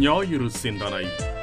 ஞாயிறு சிந்தனை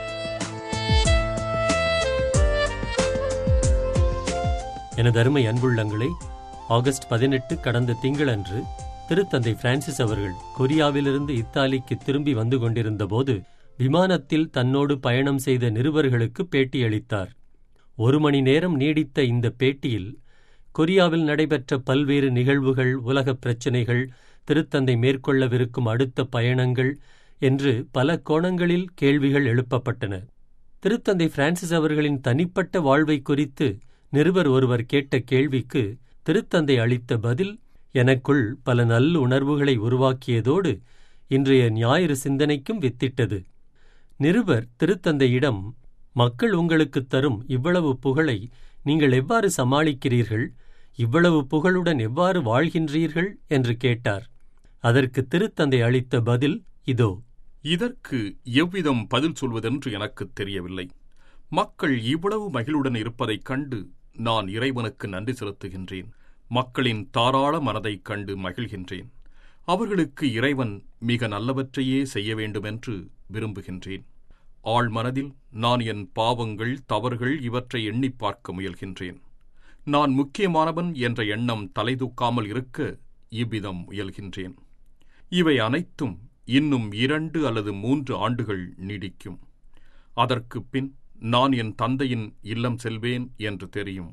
எனது அருமை அன்புள்ளங்களே ஆகஸ்ட் பதினெட்டு கடந்த திங்களன்று திருத்தந்தை பிரான்சிஸ் அவர்கள் கொரியாவிலிருந்து இத்தாலிக்கு திரும்பி வந்து கொண்டிருந்தபோது விமானத்தில் தன்னோடு பயணம் செய்த நிருபர்களுக்கு பேட்டியளித்தார் ஒரு மணி நேரம் நீடித்த இந்த பேட்டியில் கொரியாவில் நடைபெற்ற பல்வேறு நிகழ்வுகள் உலகப் பிரச்சினைகள் திருத்தந்தை மேற்கொள்ளவிருக்கும் அடுத்த பயணங்கள் என்று பல கோணங்களில் கேள்விகள் எழுப்பப்பட்டன திருத்தந்தை பிரான்சிஸ் அவர்களின் தனிப்பட்ட வாழ்வை குறித்து நிருபர் ஒருவர் கேட்ட கேள்விக்கு திருத்தந்தை அளித்த பதில் எனக்குள் பல நல்ல உணர்வுகளை உருவாக்கியதோடு இன்றைய ஞாயிறு சிந்தனைக்கும் வித்திட்டது நிருபர் திருத்தந்தையிடம் மக்கள் உங்களுக்குத் தரும் இவ்வளவு புகழை நீங்கள் எவ்வாறு சமாளிக்கிறீர்கள் இவ்வளவு புகழுடன் எவ்வாறு வாழ்கின்றீர்கள் என்று கேட்டார் அதற்கு திருத்தந்தை அளித்த பதில் இதோ இதற்கு எவ்விதம் பதில் சொல்வதென்று எனக்குத் தெரியவில்லை மக்கள் இவ்வளவு மகிழுடன் இருப்பதைக் கண்டு நான் இறைவனுக்கு நன்றி செலுத்துகின்றேன் மக்களின் தாராள மனதைக் கண்டு மகிழ்கின்றேன் அவர்களுக்கு இறைவன் மிக நல்லவற்றையே செய்ய வேண்டுமென்று விரும்புகின்றேன் ஆழ்மனதில் நான் என் பாவங்கள் தவறுகள் இவற்றை எண்ணிப் பார்க்க முயல்கின்றேன் நான் முக்கியமானவன் என்ற எண்ணம் தலைதூக்காமல் இருக்க இவ்விதம் முயல்கின்றேன் இவை அனைத்தும் இன்னும் இரண்டு அல்லது மூன்று ஆண்டுகள் நீடிக்கும் அதற்குப் பின் நான் என் தந்தையின் இல்லம் செல்வேன் என்று தெரியும்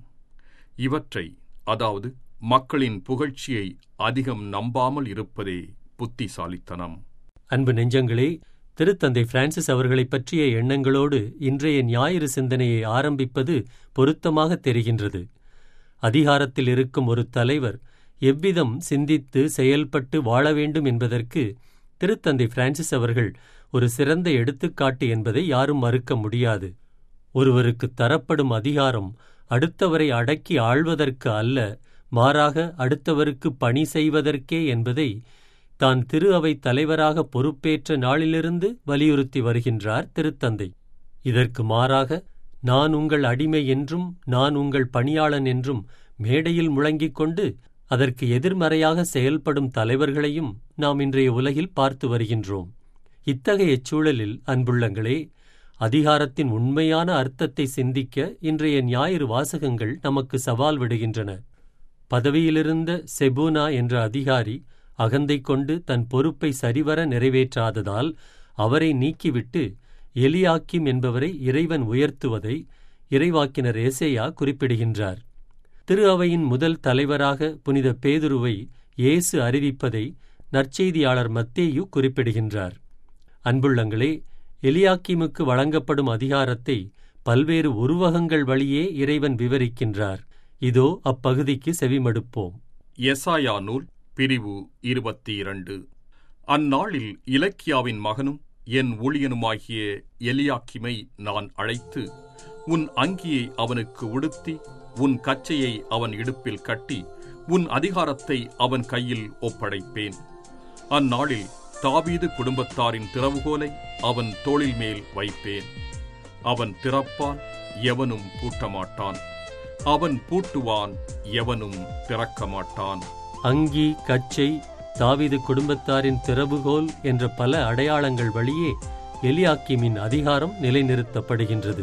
இவற்றை அதாவது மக்களின் புகழ்ச்சியை அதிகம் நம்பாமல் இருப்பதே புத்திசாலித்தனம் அன்பு நெஞ்சங்களே திருத்தந்தை பிரான்சிஸ் அவர்களைப் பற்றிய எண்ணங்களோடு இன்றைய ஞாயிறு சிந்தனையை ஆரம்பிப்பது பொருத்தமாக தெரிகின்றது அதிகாரத்தில் இருக்கும் ஒரு தலைவர் எவ்விதம் சிந்தித்து செயல்பட்டு வாழ வேண்டும் என்பதற்கு திருத்தந்தை பிரான்சிஸ் அவர்கள் ஒரு சிறந்த எடுத்துக்காட்டு என்பதை யாரும் மறுக்க முடியாது ஒருவருக்கு தரப்படும் அதிகாரம் அடுத்தவரை அடக்கி ஆள்வதற்கு அல்ல மாறாக அடுத்தவருக்கு பணி செய்வதற்கே என்பதை தான் திரு அவை தலைவராக பொறுப்பேற்ற நாளிலிருந்து வலியுறுத்தி வருகின்றார் திருத்தந்தை இதற்கு மாறாக நான் உங்கள் அடிமை என்றும் நான் உங்கள் பணியாளன் என்றும் மேடையில் முழங்கிக் கொண்டு அதற்கு எதிர்மறையாக செயல்படும் தலைவர்களையும் நாம் இன்றைய உலகில் பார்த்து வருகின்றோம் இத்தகைய சூழலில் அன்புள்ளங்களே அதிகாரத்தின் உண்மையான அர்த்தத்தை சிந்திக்க இன்றைய ஞாயிறு வாசகங்கள் நமக்கு சவால் விடுகின்றன பதவியிலிருந்த செபூனா என்ற அதிகாரி அகந்தை கொண்டு தன் பொறுப்பை சரிவர நிறைவேற்றாததால் அவரை நீக்கிவிட்டு எலியாக்கிம் என்பவரை இறைவன் உயர்த்துவதை இறைவாக்கினர் ஏசேயா குறிப்பிடுகின்றார் திரு அவையின் முதல் தலைவராக புனித பேதுருவை இயேசு அறிவிப்பதை நற்செய்தியாளர் மத்தேயு குறிப்பிடுகின்றார் அன்புள்ளங்களே எலியாக்கிமுக்கு வழங்கப்படும் அதிகாரத்தை பல்வேறு உருவகங்கள் வழியே இறைவன் விவரிக்கின்றார் இதோ அப்பகுதிக்கு செவிமடுப்போம் எசாயா நூல் பிரிவு இருபத்தி இரண்டு அந்நாளில் இலக்கியாவின் மகனும் என் ஊழியனுமாகிய எலியாக்கிமை நான் அழைத்து உன் அங்கியை அவனுக்கு உடுத்தி உன் கச்சையை அவன் இடுப்பில் கட்டி உன் அதிகாரத்தை அவன் கையில் ஒப்படைப்பேன் அந்நாளில் தாவீது குடும்பத்தாரின் திறவுகோலை அவன் தோளில் மேல் வைப்பேன் அவன் திறப்பான் எவனும் பூட்டமாட்டான் அவன் பூட்டுவான் எவனும் திறக்க மாட்டான் அங்கி கச்சை தாவீது குடும்பத்தாரின் திறவுகோல் என்ற பல அடையாளங்கள் வழியே எலியாக்கிமின் அதிகாரம் நிலைநிறுத்தப்படுகின்றது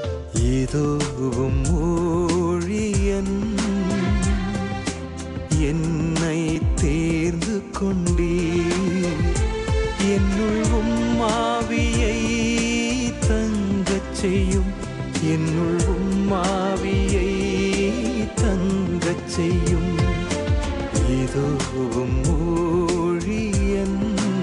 இதுவும் ஊழியன் என்னை தேர்ந்து கொண்டீர் என்னுள் உம்மாவியை தங்கச் செய்யும் என்னுள் உம்மாவியை தங்கச் செய்யும் இதுவும் ஊழியன்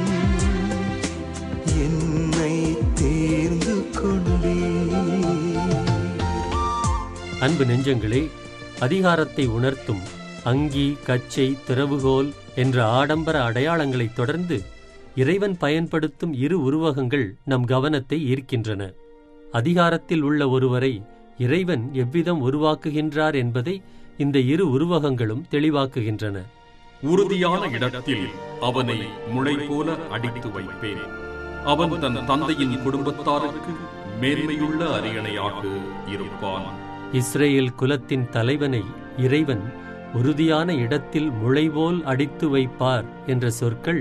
என்னை தேர்ந்து கொண்டீர் அன்பு நெஞ்சங்களே அதிகாரத்தை உணர்த்தும் அங்கி கச்சை திறவுகோல் என்ற ஆடம்பர அடையாளங்களைத் தொடர்ந்து இறைவன் பயன்படுத்தும் இரு உருவகங்கள் நம் கவனத்தை ஈர்க்கின்றன அதிகாரத்தில் உள்ள ஒருவரை இறைவன் எவ்விதம் உருவாக்குகின்றார் என்பதை இந்த இரு உருவகங்களும் தெளிவாக்குகின்றன உறுதியான இடத்தில் அவனை முளை போல அடித்து வைப்பேன் அவன் தன் தந்தையின் குடும்பத்தாருக்கு மேன்மையுள்ள அரியணையாக இருப்பான் இஸ்ரேல் குலத்தின் தலைவனை இறைவன் உறுதியான இடத்தில் முளைபோல் அடித்து வைப்பார் என்ற சொற்கள்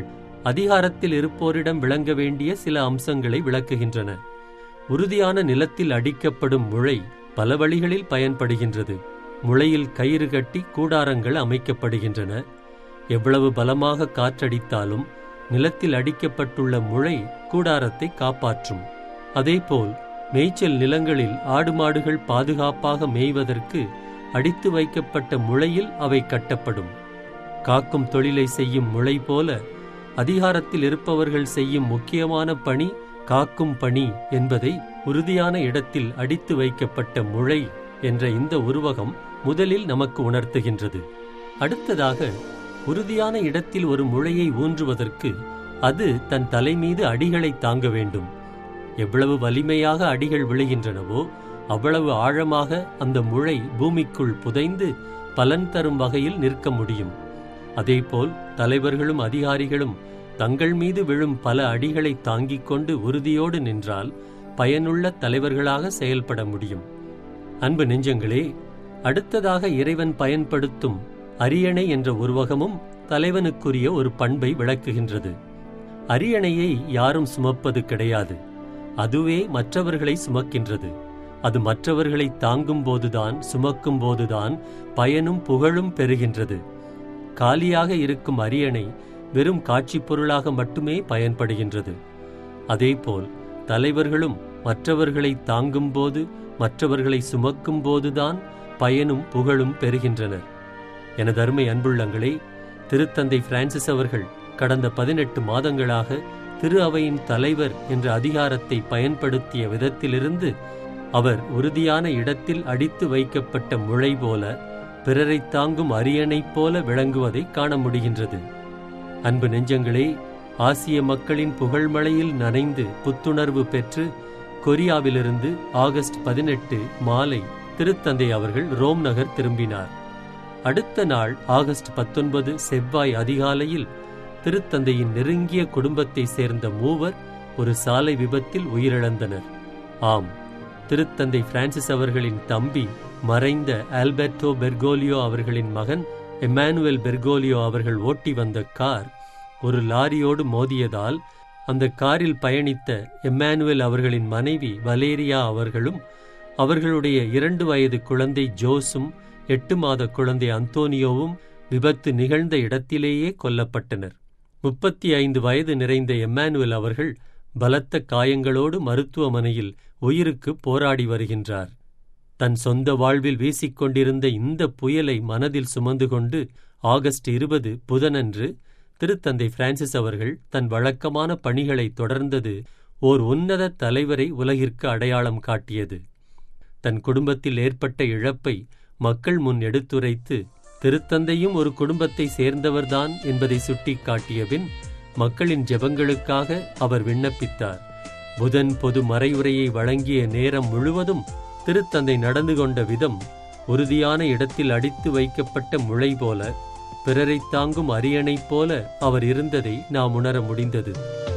அதிகாரத்தில் இருப்போரிடம் விளங்க வேண்டிய சில அம்சங்களை விளக்குகின்றன உறுதியான நிலத்தில் அடிக்கப்படும் முளை பல வழிகளில் பயன்படுகின்றது முளையில் கயிறு கட்டி கூடாரங்கள் அமைக்கப்படுகின்றன எவ்வளவு பலமாக காற்றடித்தாலும் நிலத்தில் அடிக்கப்பட்டுள்ள முளை கூடாரத்தை காப்பாற்றும் அதேபோல் மேய்ச்சல் நிலங்களில் ஆடு மாடுகள் பாதுகாப்பாக மேய்வதற்கு அடித்து வைக்கப்பட்ட முளையில் அவை கட்டப்படும் காக்கும் தொழிலை செய்யும் முளை போல அதிகாரத்தில் இருப்பவர்கள் செய்யும் முக்கியமான பணி காக்கும் பணி என்பதை உறுதியான இடத்தில் அடித்து வைக்கப்பட்ட முளை என்ற இந்த உருவகம் முதலில் நமக்கு உணர்த்துகின்றது அடுத்ததாக உறுதியான இடத்தில் ஒரு முளையை ஊன்றுவதற்கு அது தன் தலை மீது அடிகளை தாங்க வேண்டும் எவ்வளவு வலிமையாக அடிகள் விழுகின்றனவோ அவ்வளவு ஆழமாக அந்த முளை பூமிக்குள் புதைந்து பலன் தரும் வகையில் நிற்க முடியும் அதேபோல் தலைவர்களும் அதிகாரிகளும் தங்கள் மீது விழும் பல அடிகளை தாங்கிக் கொண்டு உறுதியோடு நின்றால் பயனுள்ள தலைவர்களாக செயல்பட முடியும் அன்பு நெஞ்சங்களே அடுத்ததாக இறைவன் பயன்படுத்தும் அரியணை என்ற உருவகமும் தலைவனுக்குரிய ஒரு பண்பை விளக்குகின்றது அரியணையை யாரும் சுமப்பது கிடையாது அதுவே மற்றவர்களை சுமக்கின்றது அது மற்றவர்களை தாங்கும் போதுதான் சுமக்கும் போதுதான் பயனும் புகழும் பெறுகின்றது காலியாக இருக்கும் அரியணை வெறும் காட்சிப் பொருளாக மட்டுமே பயன்படுகின்றது அதேபோல் தலைவர்களும் மற்றவர்களை தாங்கும் போது மற்றவர்களை சுமக்கும் போதுதான் பயனும் புகழும் பெறுகின்றனர் எனது அருமை அன்புள்ளங்களே திருத்தந்தை பிரான்சிஸ் அவர்கள் கடந்த பதினெட்டு மாதங்களாக திரு அவையின் தலைவர் என்ற அதிகாரத்தை பயன்படுத்திய விதத்திலிருந்து அவர் உறுதியான இடத்தில் அடித்து வைக்கப்பட்ட முளை போல பிறரை தாங்கும் அரியணைப் போல விளங்குவதை காண முடிகின்றது அன்பு நெஞ்சங்களே ஆசிய மக்களின் புகழ்மழையில் நனைந்து புத்துணர்வு பெற்று கொரியாவிலிருந்து ஆகஸ்ட் பதினெட்டு மாலை திருத்தந்தை அவர்கள் ரோம் நகர் திரும்பினார் அடுத்த நாள் ஆகஸ்ட் பத்தொன்பது செவ்வாய் அதிகாலையில் திருத்தந்தையின் நெருங்கிய குடும்பத்தை சேர்ந்த மூவர் ஒரு சாலை விபத்தில் உயிரிழந்தனர் ஆம் திருத்தந்தை பிரான்சிஸ் அவர்களின் தம்பி மறைந்த ஆல்பர்டோ பெர்கோலியோ அவர்களின் மகன் எமானுவேல் பெர்கோலியோ அவர்கள் ஓட்டி வந்த கார் ஒரு லாரியோடு மோதியதால் அந்த காரில் பயணித்த எம்மானுவேல் அவர்களின் மனைவி வலேரியா அவர்களும் அவர்களுடைய இரண்டு வயது குழந்தை ஜோஸும் எட்டு மாத குழந்தை அந்தோனியோவும் விபத்து நிகழ்ந்த இடத்திலேயே கொல்லப்பட்டனர் முப்பத்தி ஐந்து வயது நிறைந்த எம்மானுவேல் அவர்கள் பலத்த காயங்களோடு மருத்துவமனையில் உயிருக்கு போராடி வருகின்றார் தன் சொந்த வாழ்வில் வீசிக்கொண்டிருந்த இந்த புயலை மனதில் சுமந்து கொண்டு ஆகஸ்ட் இருபது புதனன்று திருத்தந்தை பிரான்சிஸ் அவர்கள் தன் வழக்கமான பணிகளை தொடர்ந்தது ஓர் உன்னத தலைவரை உலகிற்கு அடையாளம் காட்டியது தன் குடும்பத்தில் ஏற்பட்ட இழப்பை மக்கள் முன் எடுத்துரைத்து திருத்தந்தையும் ஒரு குடும்பத்தை சேர்ந்தவர்தான் என்பதை சுட்டிக் காட்டிய பின் மக்களின் ஜெபங்களுக்காக அவர் விண்ணப்பித்தார் புதன் பொது மறையுரையை வழங்கிய நேரம் முழுவதும் திருத்தந்தை நடந்து கொண்ட விதம் உறுதியான இடத்தில் அடித்து வைக்கப்பட்ட முளை போல பிறரை தாங்கும் அரியணைப் போல அவர் இருந்ததை நாம் உணர முடிந்தது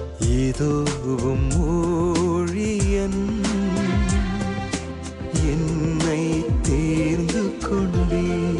ஏதோவும் ஊழியன் என்னை தேர்ந்து கொண்டே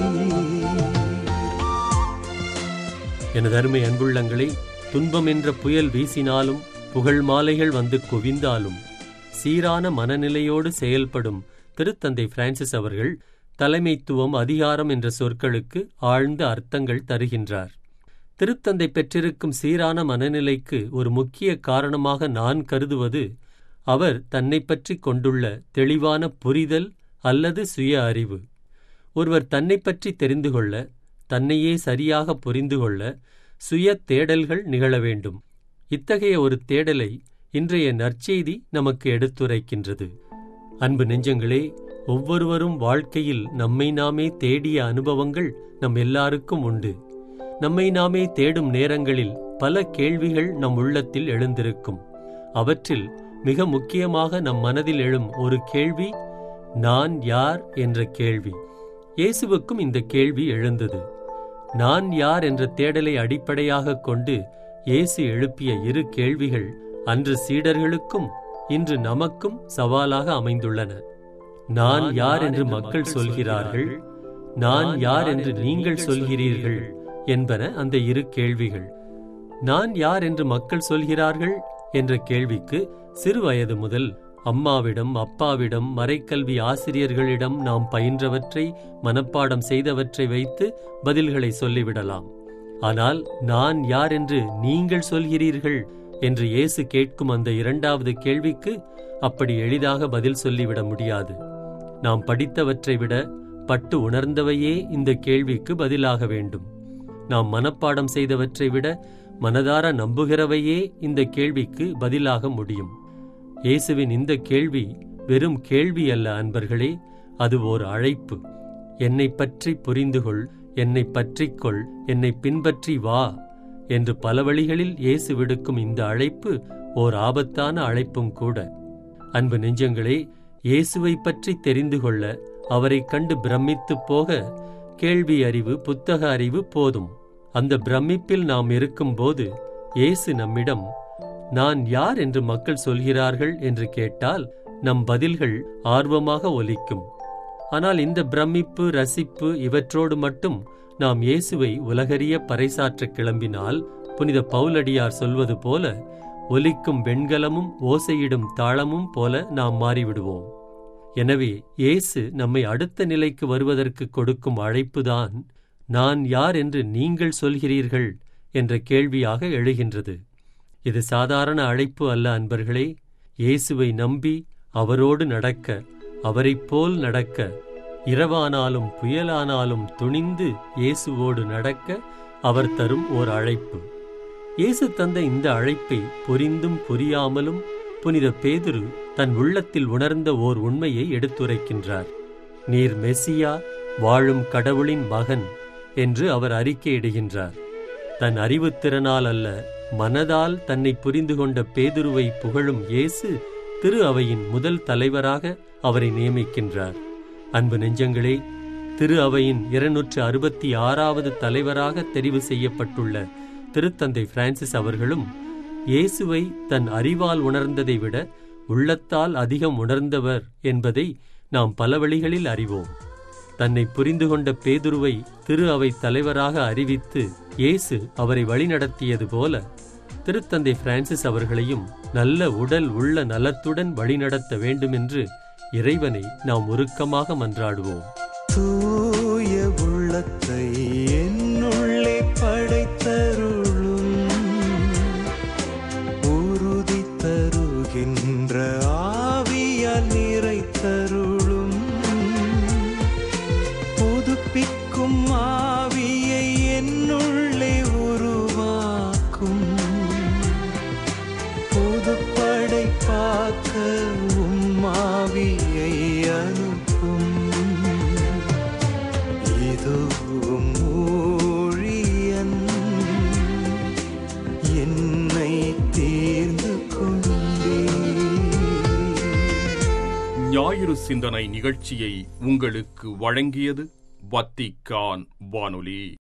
எனது அருமை அன்புள்ளங்களே துன்பம் என்ற புயல் வீசினாலும் புகழ் மாலைகள் வந்து குவிந்தாலும் சீரான மனநிலையோடு செயல்படும் திருத்தந்தை பிரான்சிஸ் அவர்கள் தலைமைத்துவம் அதிகாரம் என்ற சொற்களுக்கு ஆழ்ந்த அர்த்தங்கள் தருகின்றார் திருத்தந்தை பெற்றிருக்கும் சீரான மனநிலைக்கு ஒரு முக்கிய காரணமாக நான் கருதுவது அவர் தன்னை பற்றி கொண்டுள்ள தெளிவான புரிதல் அல்லது சுய அறிவு ஒருவர் தன்னை பற்றி தெரிந்து கொள்ள தன்னையே சரியாக புரிந்து கொள்ள சுய தேடல்கள் நிகழ வேண்டும் இத்தகைய ஒரு தேடலை இன்றைய நற்செய்தி நமக்கு எடுத்துரைக்கின்றது அன்பு நெஞ்சங்களே ஒவ்வொருவரும் வாழ்க்கையில் நம்மை நாமே தேடிய அனுபவங்கள் நம் எல்லாருக்கும் உண்டு நம்மை நாமே தேடும் நேரங்களில் பல கேள்விகள் நம் உள்ளத்தில் எழுந்திருக்கும் அவற்றில் மிக முக்கியமாக நம் மனதில் எழும் ஒரு கேள்வி நான் யார் என்ற கேள்வி இயேசுவுக்கும் இந்த கேள்வி எழுந்தது நான் யார் என்ற தேடலை அடிப்படையாகக் கொண்டு இயேசு எழுப்பிய இரு கேள்விகள் அன்று சீடர்களுக்கும் இன்று நமக்கும் சவாலாக அமைந்துள்ளன நான் யார் என்று மக்கள் சொல்கிறார்கள் நான் யார் என்று நீங்கள் சொல்கிறீர்கள் என்பன அந்த இரு கேள்விகள் நான் யார் என்று மக்கள் சொல்கிறார்கள் என்ற கேள்விக்கு சிறு வயது முதல் அம்மாவிடம் அப்பாவிடம் மறைக்கல்வி ஆசிரியர்களிடம் நாம் பயின்றவற்றை மனப்பாடம் செய்தவற்றை வைத்து பதில்களை சொல்லிவிடலாம் ஆனால் நான் யார் என்று நீங்கள் சொல்கிறீர்கள் என்று இயேசு கேட்கும் அந்த இரண்டாவது கேள்விக்கு அப்படி எளிதாக பதில் சொல்லிவிட முடியாது நாம் படித்தவற்றை விட பட்டு உணர்ந்தவையே இந்த கேள்விக்கு பதிலாக வேண்டும் நாம் மனப்பாடம் செய்தவற்றை விட மனதார நம்புகிறவையே இந்த கேள்விக்கு பதிலாக முடியும் இயேசுவின் இந்த கேள்வி வெறும் கேள்வி அல்ல அன்பர்களே அது ஓர் அழைப்பு என்னை பற்றி புரிந்து கொள் என்னை பற்றிக்கொள் என்னை பின்பற்றி வா என்று பல வழிகளில் இயேசு விடுக்கும் இந்த அழைப்பு ஓர் ஆபத்தான அழைப்பும் கூட அன்பு நெஞ்சங்களே இயேசுவை பற்றி தெரிந்து கொள்ள அவரைக் கண்டு பிரமித்துப் போக கேள்வி அறிவு புத்தக அறிவு போதும் அந்த பிரமிப்பில் நாம் இருக்கும்போது இயேசு நம்மிடம் நான் யார் என்று மக்கள் சொல்கிறார்கள் என்று கேட்டால் நம் பதில்கள் ஆர்வமாக ஒலிக்கும் ஆனால் இந்த பிரமிப்பு ரசிப்பு இவற்றோடு மட்டும் நாம் இயேசுவை உலகறிய பறைசாற்ற கிளம்பினால் புனித பவுலடியார் சொல்வது போல ஒலிக்கும் வெண்கலமும் ஓசையிடும் தாளமும் போல நாம் மாறிவிடுவோம் எனவே இயேசு நம்மை அடுத்த நிலைக்கு வருவதற்கு கொடுக்கும் அழைப்புதான் நான் யார் என்று நீங்கள் சொல்கிறீர்கள் என்ற கேள்வியாக எழுகின்றது இது சாதாரண அழைப்பு அல்ல அன்பர்களே இயேசுவை நம்பி அவரோடு நடக்க அவரைப் போல் நடக்க இரவானாலும் புயலானாலும் துணிந்து இயேசுவோடு நடக்க அவர் தரும் ஓர் அழைப்பு இயேசு தந்த இந்த அழைப்பை புரிந்தும் புரியாமலும் புனித பேதுரு தன் உள்ளத்தில் உணர்ந்த ஓர் உண்மையை எடுத்துரைக்கின்றார் நீர் மெசியா வாழும் கடவுளின் மகன் என்று அவர் அறிக்கையிடுகின்றார் தன் அறிவுத்திறனால் அல்ல மனதால் தன்னை புரிந்து கொண்ட பேதுருவை புகழும் இயேசு திரு அவையின் முதல் தலைவராக அவரை நியமிக்கின்றார் அன்பு நெஞ்சங்களே திரு அவையின் இருநூற்று அறுபத்தி ஆறாவது தலைவராக தெரிவு செய்யப்பட்டுள்ள திருத்தந்தை பிரான்சிஸ் அவர்களும் இயேசுவை தன் அறிவால் உணர்ந்ததை விட உள்ளத்தால் அதிகம் உணர்ந்தவர் என்பதை நாம் பல வழிகளில் அறிவோம் தன்னை புரிந்து கொண்ட பேதுருவை திரு அவை தலைவராக அறிவித்து இயேசு அவரை வழிநடத்தியது போல திருத்தந்தை பிரான்சிஸ் அவர்களையும் நல்ல உடல் உள்ள நலத்துடன் வழிநடத்த வேண்டுமென்று இறைவனை நாம் உருக்கமாக மன்றாடுவோம் தூய உள்ளத்தை என்னுள்ளே படைத்தருளும் உறுதி தருகின்ற ஆவியால் நிறைத்தருளும் புதுப்பிக்கும் ஆவியை என்னுள்ளே உருவாக்கும் புதுப்படைப்பாக்க உம்மாவியை அனுப்பும் இதுவும் ஊழியன் என்னை தேர்ந்து கொண்டே ஞாயிறு சிந்தனை நிகழ்ச்சியை உங்களுக்கு வழங்கியது வத்திக்கான் வானொலி